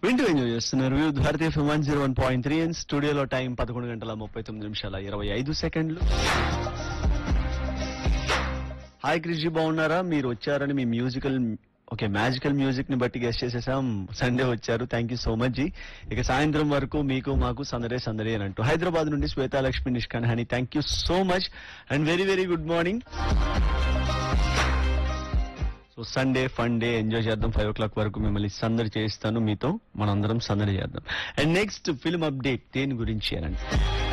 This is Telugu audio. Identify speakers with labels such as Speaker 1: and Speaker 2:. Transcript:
Speaker 1: వింటూ ఎంజాయ్ చేస్తున్నారు వివిధ భారతీయ FM one zero one point three and స్టూడియోలో టైం పదకొండు గంటల ముప్పై తొమ్మిది నిమిషాల ఇరవై ఐదు సెకండ్లు హాయ్ క్రిషి బాగున్నారా మీరు వచ్చారని మీ మ్యూజికల్ ఓకే మ్యాజికల్ మ్యూజిక్ ని బట్టి గెస్ట్ చేసేసాం సండే వచ్చారు thank you so much ji ఇక సాయంత్రం వరకు మీకు మాకు సందడే సందడే అని అంటూ హైదరాబాద్ నుండి శ్వేతాలక్ష్మి నిష్కాన్ హని thank you so much and very very good morning so Sunday fun day enjoy చేద్దాం ఫైవ్ ఓ క్లాక్ వరకు మిమ్మల్ని సందడి చేయిస్తాను మీతో మనందరం సందడి చేద్దాం అండ్ నెక్స్ట్ ఫిల్మ్ అప్డేట్ దేని గురించి అనండి